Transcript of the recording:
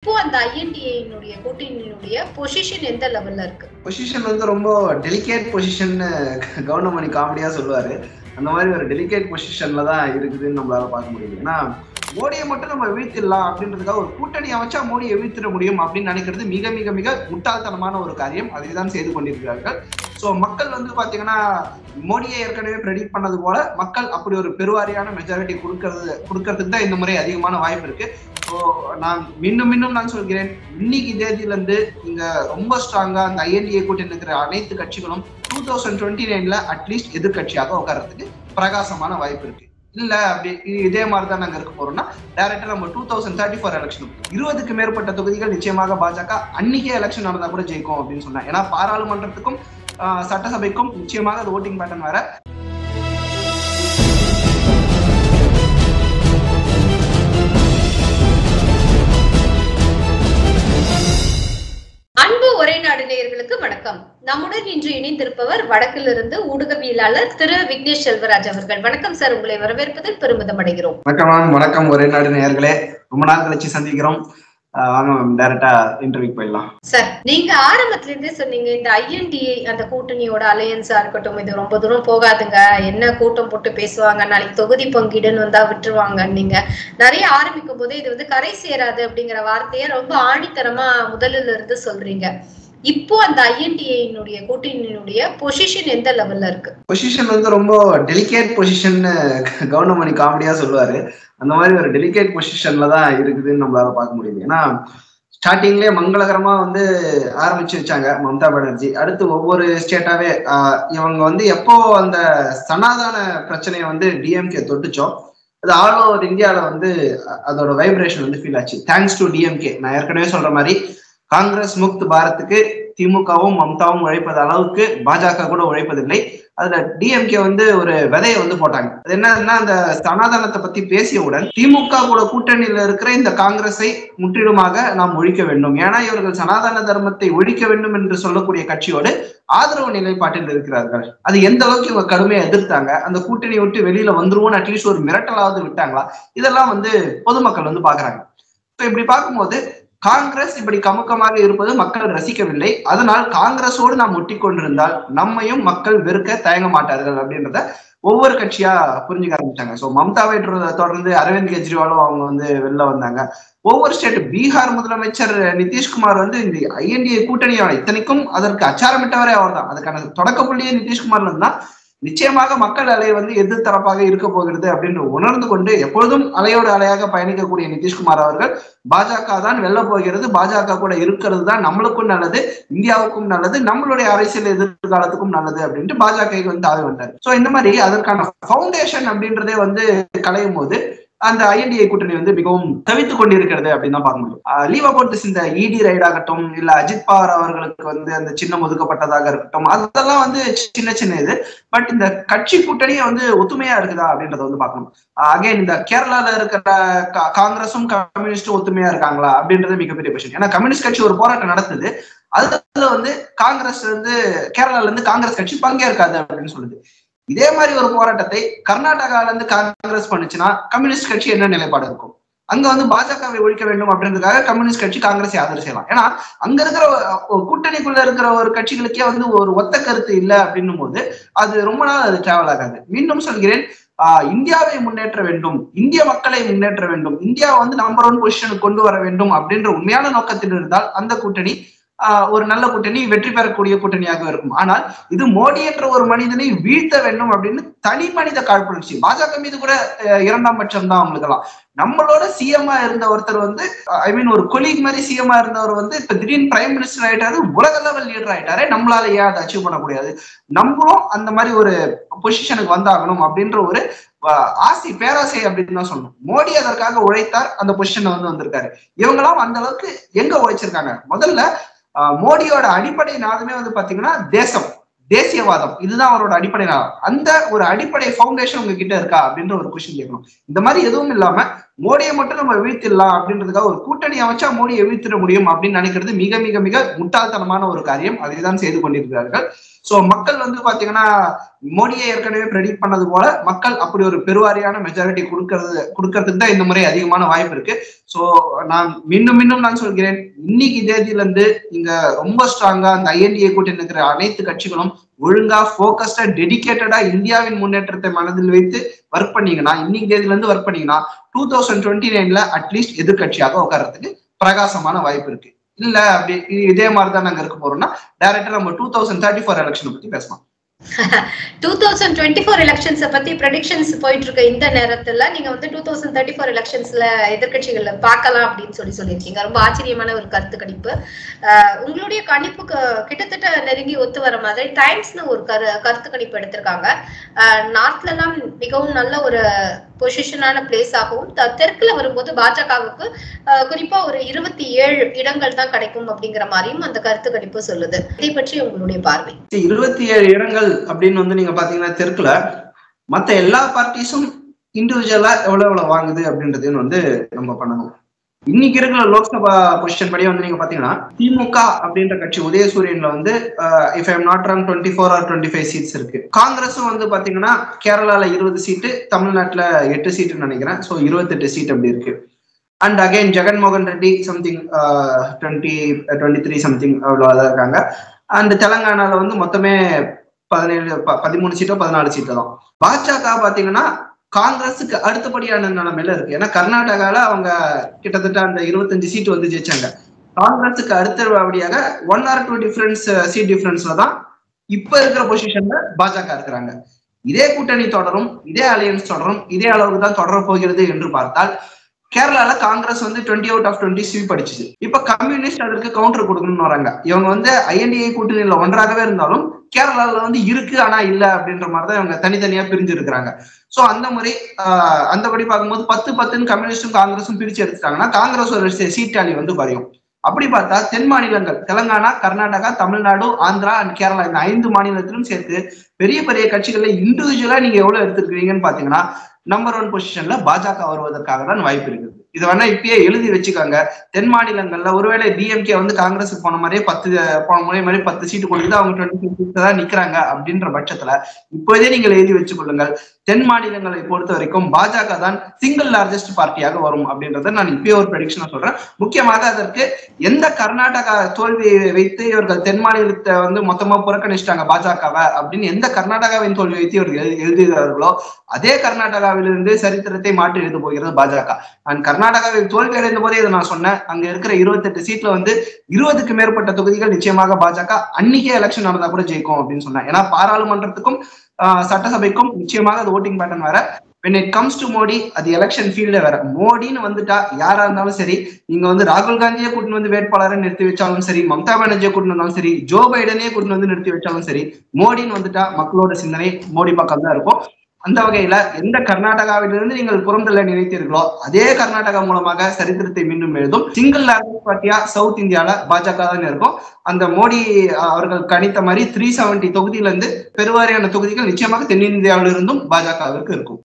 இப்போ அந்த ஐஎன்டிஏனுடைய கூட்டணியினுடைய பொசிஷன் எந்த லெவல்ல இருக்கு பொசிஷன் வந்து ரொம்ப டெலிகேட் பொசிஷன் கவுண்டமணி காமெடியா சொல்லுவாரு அந்த மாதிரி ஒரு டெலிகேட் பொசிஷன்ல தான் இருக்குதுன்னு நம்மளால பார்க்க முடியுது ஏன்னா மோடியை மட்டும் நம்ம வீழ்த்திடலாம் அப்படின்றதுக்காக ஒரு கூட்டணி அமைச்சா மோடியை வீழ்த்திட முடியும் அப்படின்னு நினைக்கிறது மிக மிக மிக முட்டாள்தனமான ஒரு காரியம் அதை தான் செய்து கொண்டிருக்கிறார்கள் ஸோ மக்கள் வந்து பாத்தீங்கன்னா மோடியை ஏற்கனவே ப்ரெடிக்ட் பண்ணது போல மக்கள் அப்படி ஒரு பெருவாரியான மெஜாரிட்டி கொடுக்கறது கொடுக்கறதுக்கு தான் இந்த முறை அதிகமான வாய்ப்பு இருக்கு ஸோ நான் மீண்டும் மீண்டும் நான் சொல்கிறேன் இன்னைக்கு தேதியில இருந்து இங்க ரொம்ப ஸ்ட்ராங்கா அந்த ஐஎன்டிஏ கூட்டணி இருக்கிற அனைத்து கட்சிகளும் டூ தௌசண்ட் டுவெண்ட்டி நைன்ல அட்லீஸ்ட் எதிர்கட்சியாக உட்கார்றதுக்கு பிரகாசமான வாய்ப்பு இருக்கு இல்ல அப்படி இ- இதே மாதிரி தான் நாங்க இருக்க போறோம்னா டேரக்டா நம்ம two thousand thirty four election இருபதுக்கு மேற்பட்ட தொகுதிகள் நிச்சயமாக பாஜக அன்னைக்கே எலெக்ஷன் நடந்தா கூட ஜெயிக்கும் அப்படின்னு சொன்னேன் ஏன்னா பாராளுமன்றத்துக்கும் ஆஹ், சட்டசபைக்கும் நிச்சயமாக அது ஓட்டிங் பேட்டர்ன் வேற அன்பு ஒரே நாடு நேயர்களுக்கு வணக்கம் நம்முடன் இன்று இணைந்திருப்பவர் வடக்கிலிருந்து ஊடகவியலாளர் திரு விக்னேஷ் செல்வராஜ் அவர்கள் வணக்கம் சார் உங்களை வரவேற்பதில் பெருமிதம் அடைகிறோம் வணக்கம் மேம் வணக்கம் ஒரே நாடு நேயர்களே ரொம்ப நாள் கழிச்சு சந்திக்கிறோம் ஆஹ், வாங்க மேம் டேரக்டா இன்டர்வியூ போயிடலாம் சார் நீங்க ஆரம்பத்துல இருந்தே சொன்னீங்க இந்த ஐஎன்டிஏ அந்த கூட்டணியோட அலையன்ஸா இருக்கட்டும் இது ரொம்ப தூரம் போகாதுங்க என்ன கூட்டம் போட்டு பேசுவாங்க நாளைக்கு தொகுதி பங்கீடுன்னு வந்தா விட்டுருவாங்க நீங்க நிறைய ஆரம்பிக்கும் போதே இது வந்து கரை சேராது அப்படிங்கிற வார்த்தையை ரொம்ப ஆணித்தரமா முதல்ல இருந்து சொல்றீங்க இப்போ அந்த ஐஎன்டிஏனுடைய கூட்டணியினுடைய பொசிஷன் எந்த லெவல்ல இருக்கு பொசிஷன் வந்து ரொம்ப டெலிகேட் பொசிஷன் கவுண்டமணி காமெடியா சொல்லுவாரு அந்த மாதிரி ஒரு டெலிகேட் பொசிஷன்ல தான் இருக்குதுன்னு நம்மளால பார்க்க முடியுது ஏன்னா ஸ்டார்டிங்லேயே மங்களகரமா வந்து ஆரம்பிச்சு வச்சாங்க மம்தா பானர்ஜி அடுத்து ஒவ்வொரு ஸ்டேட்டாவே ஆஹ், இவங்க வந்து எப்போ அந்த சனாதன பிரச்சனையை வந்து டிஎம்கே தொட்டுச்சோ அது ஆல் ஓவர் இந்தியாவில் வந்து அ- அதோட வைப்ரேஷன் வந்து ஃபீல் ஆச்சு தேங்க்ஸ் டு டிஎம்கே நான் ஏற்கனவே சொல்ற மாதிரி காங்கிரஸ் முக்த் பாரத்துக்கு திமுகவும் மம்தாவும் உழைப்பது அளவுக்கு பாஜக கூட உழைப்பதில்லை அதுல டிஎம்கே வந்து ஒரு விதையை வந்து போட்டாங்க அது என்னன்னா அந்த சனாதனத்தை பத்தி பேசியவுடன் திமுக கூட கூட்டணியில இருக்கிற இந்த காங்கிரஸை முற்றிலுமாக நாம் ஒழிக்க வேண்டும் ஏன்னா இவர்கள் சனாதன தர்மத்தை ஒழிக்க வேண்டும் என்று சொல்லக்கூடிய கட்சியோடு ஆதரவு நிலைப்பாட்டில் இருக்கிறார்கள் அது எந்த அளவுக்கு இவங்க கடுமையா எதிர்த்தாங்க அந்த கூட்டணி விட்டு வெளியில வந்துருவோம்னு அட்லீஸ்ட் ஒரு மிரட்டலாவது விட்டாங்களா இதெல்லாம் வந்து பொதுமக்கள் வந்து பாக்குறாங்க So இப்படி பார்க்கும்போது காங்கிரஸ் இப்படி கமுக்கமாக இருப்பது மக்கள் ரசிக்கவில்லை அதனால் காங்கிரஸோடு நாம் ஒட்டி கொண்டிருந்தால் நம்மையும் மக்கள் வெறுக்க தயங்க மாட்டார்கள் அப்படின்றத ஒவ்வொரு கட்சியா புரிஞ்சுக்க ஆரம்பிச்சாங்க சோ மம்தாவை தொட- தொடர்ந்து அரவிந்த் கெஜ்ரிவாலும் அவங்க வந்து வெளில வந்தாங்க ஒவ்வொரு ஸ்டேட் பீகார் முதலமைச்சர் நிதிஷ்குமார் வந்து இந்த ஐஎன்டிஏ கூட்டணியோட இத்தனைக்கும் அதற்கு அச்சாரமிட்டவரே அவர் தான் அதுக்கான தொடக்க புள்ளியே நிதிஷ்குமார்ல இருந்தா நிச்சயமாக மக்கள் அலை வந்து எதிர் தரப்பாக இருக்க போகிறது அப்படின்னு உணர்ந்து கொண்டு எப்பொழுதும் அலையோடு அலையாக பயணிக்கக்கூடிய நிதிஷ்குமார் அவர்கள் பாஜக தான் வெல்ல போகிறது பாஜக கூட இருக்கிறது தான் நம்மளுக்கும் நல்லது இந்தியாவுக்கும் நல்லது நம்மளுடைய அரசியல் எதிர்காலத்துக்கும் நல்லது அப்படின்ட்டு பாஜக வந்து தாவி வந்தார் சோ இந்த மாதிரி அதற்கான ஃபவுண்டேஷன் அப்படின்றதே வந்து கலையும் போது அந்த ஐஎன்டிஏ கூட்டணி வந்து மிகவும் தவித்துக் கொண்டிருக்கிறது அப்படின்னு தான் பார்க்க முடியும் லீவ் அபவுட் திஸ் இந்த இடி ரைட் ஆகட்டும் இல்ல அஜித் பவார் அவர்களுக்கு வந்து அந்த சின்னம் ஒதுக்கப்பட்டதாக இருக்கட்டும் அதெல்லாம் வந்து சின்ன சின்ன இது பட் இந்த கட்சி கூட்டணியே வந்து ஒத்துமையா இருக்குதா அப்படின்றத வந்து பார்க்கணும் அகைன் இந்த கேரளால இருக்கிற கா- காங்கிரஸும் கம்யூனிஸ்டும் ஒத்துமையா இருக்காங்களா அப்படின்றது மிகப்பெரிய கொஸ்டின் ஏன்னா கம்யூனிஸ்ட் கட்சி ஒரு போராட்டம் நடத்துது அதுல வந்து காங்கிரஸ் வந்து கேரளால இருந்து காங்கிரஸ் கட்சி பங்கேற்காது அப்படின்னு சொல்லுது இதே மாதிரி ஒரு போராட்டத்தை கர்நாடகால இருந்து காங்கிரஸ் பண்ணுச்சுன்னா கம்யூனிஸ்ட் கட்சி என்ன நிலைப்பாடு இருக்கும் அங்க வந்து பாஜகவை ஒழிக்க வேண்டும் அப்படின்றதுக்காக கம்யூனிஸ்ட் கட்சி காங்கிரஸை ஆதரவு செய்யலாம் ஏன்னா அங்க இருக்கிற ஒரு- ஒரு கூட்டணிக்குள்ள இருக்கிற ஒரு கட்சிகளுக்கே வந்து ஒரு ஒத்த கருத்து இல்லை அப்படின்னும் போது அது ரொம்ப நாள் அது டிராவல் ஆகாது மீண்டும் சொல்கிறேன் ஆஹ் இந்தியாவை முன்னேற்ற வேண்டும் இந்திய மக்களை முன்னேற்ற வேண்டும் இந்தியா வந்து நம்பர் ஒன் பொசிஷனுக்கு கொண்டு வர வேண்டும் அப்படின்ற உண்மையான நோக்கத்தில் இருந்தால் அந்த கூட்டணி ஆஹ் ஒரு நல்ல கூட்டணி வெற்றி பெறக்கூடிய கூட்டணியாக இருக்கும் ஆனால் இது மோடி என்ற ஒரு மனிதனை வீழ்த்த வேண்டும் அப்படின்னு தனி மனித காழ்ப்புணர்ச்சி பாஜக மீது கூட அஹ், இரண்டாம் பட்சம் தான் அவங்களுக்கெல்லாம் நம்மளோட சிஎம்ஆ இருந்த ஒருத்தர் வந்து ஐ மீன் ஒரு கொலீக் மாதிரி சிஎம்ஆ இருந்தவர் வந்து இப்ப திடீர்னு பிரைம் மினிஸ்டர் ஆயிட்டாரு உலக லெவல் லீடர் ஆயிட்டாரு நம்மளால ஏன் அதை அச்சீவ் பண்ண முடியாது நம்மளும் அந்த மாதிரி ஒரு பொசிஷனுக்கு வந்தாகணும் அப்படின்ற ஒரு அஹ், ஆசை பேராசை அப்படின்னு தான் சொல்லணும் மோடி அதற்காக உழைத்தார் அந்த பொசிஷன்ல வந்து வந்திருக்காரு இவங்கெல்லாம் அந்த அளவுக்கு எங்க உழைச்சிருக்காங்க முதல்ல அஹ், மோடியோட அடிப்படை நாதமே வந்து பாத்தீங்கன்னா தேசம் தேசியவாதம் இதுதான் அவரோட அடிப்படை நாதம் அந்த ஒரு அடிப்படை ஃபவுண்டேஷன் உங்ககிட்ட இருக்கா அப்படின்ற ஒரு கொஸ்டின் கேட்கணும் இந்த மாதிரி எதுவும் இல்லாம மோடியை மட்டும் நம்ம வீழ்த்திடலாம் அப்படின்றதுக்காக ஒரு கூட்டணி அமைச்சா மோடியை வீழ்த்திட முடியும் அப்படின்னு நினைக்கிறது மிக மிக மிக முட்டாள்தனமான ஒரு காரியம் அதை தான் செய்து கொண்டிருக்கிறார்கள் சோ மக்கள் வந்து பாத்தீங்கன்னா மோடியை ஏற்கனவே ப்ரெடிக்ட் பண்ணது போல மக்கள் அப்படி ஒரு பெருவாரியான மெஜாரிட்டி கொடுக்கறது கொடுக்கறதுக்கு தான் இந்த முறை அதிகமான வாய்ப்பு இருக்கு சோ நான் மீண்டும் மீண்டும் நான் சொல்கிறேன் இன்னைக்கு தேதியில இருந்து இங்க ரொம்ப ஸ்ட்ராங்கா அந்த ஐஎன்டிஏ கூட்டணி இருக்கிற அனைத்து கட்சிகளும் ஒழுங்கா போக்கஸ்டா டெடிக்கேட்டடா இந்தியாவின் முன்னேற்றத்தை மனதில் வைத்து ஒர்க் பண்ணீங்கன்னா இன்னைக்கு தேதியில இருந்து ஒர்க் பண்ணீங்கன்னா டூ தௌசண்ட் டுவெண்ட்டி நைன்ல அட்லீஸ்ட் எதிர்கட்சியாக உட்கார்றதுக்கு பிரகாசமான வாய்ப்பு இருக்கு இல்ல அப்படி இதே மாதிரி தான் நாங்க இருக்க போறோம்னா டேரக்டா நம்ம டூ தௌசண்ட் தேர்ட்டி ஃபோர் எலெக்ஷனை பத்தி பேசலாம் டூ தௌசண்ட் டுவெண்ட்டி ஃபோர் எலெக்ஷன்ஸை பத்தி ப்ரெடிக்ஷன்ஸ் போயிட்டு இருக்க இந்த நேரத்துல நீங்க வந்து டூ தௌசண்ட் தேர்ட்டி ஃபோர் எலெக்ஷன்ஸ்ல எதிர்கட்சிகளை பார்க்கலாம் அப்படின்னு சொல்லி சொல்லியிருக்கீங்க ரொம்ப ஆச்சரியமான ஒரு கருத்து கணிப்பு உங்களுடைய கணிப்புக்கு கிட்டத்தட்ட நெருங்கி ஒத்து வர மாதிரி டைம்ஸ்னு ஒரு கரு கருத்து கணிப்பு எடுத்திருக்காங்க நார்த்ல எல்லாம் மிகவும் நல்ல ஒரு பொசிஷனான பிளேஸ் ஆகவும் தெற்குல வரும்போது பாஜகவுக்கு குறிப்பா ஒரு இருபத்தி ஏழு இடங்கள் தான் கிடைக்கும் அப்படிங்கிற மாதிரியும் அந்த கருத்து கணிப்பு சொல்லுது இதை பற்றி உங்களுடைய பார்வை இருபத்தி ஏழு இடங்கள் அப்படின்னு வந்து நீங்க பாத்தீங்கன்னா தெற்குல மத்த எல்லா பார்ட்டிஸும் இண்டிவிஜுவலா எவ்வளவு எவ்வளவு வாங்குது அப்படின்றதையும் வந்து நம்ம பண்ணணும் இன்னைக்கு இருக்கிற லோக்சபா பொசிஷன் படி வந்து நீங்க பாத்தீங்கன்னா திமுக அப்படின்ற கட்சி உதயசூரியன்ல வந்து if I'm not wrong twenty four or twenty five seats இருக்கு காங்கிரஸும் வந்து பாத்தீங்கன்னா கேரளால இருபது சீட்டு தமிழ்நாட்டுல எட்டு சீட்டுன்னு நினைக்கிறேன் ஸோ இருபத்தெட்டு சீட் அப்படி இருக்கு and again Jaganmohan Reddy something twenty twenty three something அவ்வளோதான் இருக்காங்க அண்ட் தெலங்கானால வந்து மொத்தமே பதினேழு பதிமூணு சீட்டோ பதினாலு சீட்டோ தான் பாஜக பாத்தீங்கன்னா காங்கிரஸுக்கு அடுத்தபடியான நிலைமையில இருக்கு ஏன்னா கர்நாடகால அவங்க கிட்டத்தட்ட அந்த இருபத்தஞ்சு சீட் வந்து ஜெயிச்சாங்க காங்கிரஸுக்கு அடுத்தபடியாக one or two difference seat டிஃபரன்ஸ்ல தான் இப்ப இருக்கிற பொசிஷன்ல பாஜக இருக்கிறாங்க இதே கூட்டணி தொடரும் இதே அலையன்ஸ் தொடரும் இதே அளவுக்கு தான் தொடர போகிறது என்று பார்த்தால் கேரளால காங்கிரஸ் வந்து twenty out of twenty sweep அடிச்சுது இப்ப கம்யூனிஸ்ட் அதற்கு கவுண்டர் கொடுக்கணும்னு வராங்க இவங்க வந்து ஐஎன்டிஏ கூட்டணியில ஒன்றாகவே இருந்தாலும் கேரளால வந்து இருக்கு ஆனா இல்ல அப்படின்ற மாதிரிதான் இவங்க தனித்தனியா பிரிஞ்சு இருக்கிறாங்க சோ அந்த முறை அந்தபடி பார்க்கும்போது பத்து பத்துன்னு கம்யூனிஸ்டும் காங்கிரஸும் பிரிச்சு எடுத்துட்டாங்கன்னா காங்கிரஸ் ஒரு சீட்டாளி வந்து குறையும் அப்படி பார்த்தா தென் மாநிலங்கள் தெலங்கானா கர்நாடகா தமிழ்நாடு ஆந்திரா அண்ட் கேரளா இந்த ஐந்து மாநிலத்திலும் சேர்த்து பெரிய பெரிய கட்சிகள்ல இண்டிவிஜுவலா நீங்க எவ்வளவு எடுத்துருக்கீங்கன்னு பாத்தீங்கன்னா நம்பர் ஒன் பொசிஷன்ல பாஜக வருவதற்காக தான் வாய்ப்பு இருக்குது இது வேணா இப்பயே எழுதி வச்சுக்காங்க தென் மாநிலங்கள்ல ஒருவேளை டிஎம்கே வந்து காங்கிரஸுக்கு போன மாதிரியே பத்து போன முறை மாதிரி பத்து சீட்டு கொடுத்து அவங்க டுவெண்ட்டி சீட்டு தான் நிக்கிறாங்க அப்படின்ற பட்சத்துல இப்போதே நீங்கள் எழுதி வச்சுக்கொள்ளுங்கள் தென் மாநிலங்களை பொறுத்த வரைக்கும் பாஜக தான் சிங்கிள் லார்ஜஸ்ட் பார்ட்டியாக வரும் அப்படின்றத நான் இப்பயே ஒரு ப்ரெடிக்ஷனா சொல்றேன் முக்கியமாக அதற்கு எந்த கர்நாடகா தோல்வியை வைத்து இவர்கள் தென் மாநிலத்தை வந்து மொத்தமா புறக்கணிச்சிட்டாங்க பாஜகவை அப்படின்னு எந்த கர்நாடகாவின் தோல்வி வைத்து இவர்கள் எழுதுகிறார்களோ அதே கர்நாடகாவிலிருந்து சரித்திரத்தை மாற்றி எழுத போகிறது பாஜக நான் கர்நாடகாவில் தோல்வி அடைந்த போதே இதை நான் சொன்னேன் அங்க இருக்கிற இருபத்தெட்டு சீட்ல வந்து இருபதுக்கு மேற்பட்ட தொகுதிகள் நிச்சயமாக பாஜக அன்னைக்கே எலெக்ஷன் நடந்தா கூட ஜெயிக்கும் அப்படின்னு சொன்னேன் ஏன்னா பாராளுமன்றத்துக்கும் சட்டசபைக்கும் நிச்சயமாக அது ஓட்டிங் பேட்டர்ன் வேற when it comes to Modi அது எலெக்ஷன் ஃபீல்டே வேற மோடின்னு வந்துட்டா யாரா இருந்தாலும் சரி நீங்க வந்து ராகுல் காந்தியே கூட்டிட்டு வந்து வேட்பாளரை நிறுத்தி வச்சாலும் சரி மம்தா பானர்ஜியை கூட்டிட்டு வந்தாலும் சரி ஜோ பைடனே கூட்டிட்டு வந்து நிறுத்தி வச்சாலும் சரி மோடின்னு வந்துட்டா மக்களோட சிந்தனை மோடி பக்கம் தான் இருக்கும் அந்த வகையில எந்த கர்நாடகாவிலிருந்து நீங்கள் புறந்தள்ள நினைத்தீர்களோ அதே கர்நாடகா மூலமாக சரித்திரத்தை மீண்டும் எழுதும் சிங்கிள் லாங்குவேஜ் பார்ட்டியா சவுத் இந்தியால பாஜக தான் இருக்கும் அந்த மோடி அவர்கள் கணித்த மாதிரி த்ரீ செவன்டி தொகுதியில இருந்து பெருவாரியான தொகுதிகள் நிச்சயமாக தென்னிந்தியாவிலிருந்தும் பாஜகவிற்கு இருக்கும்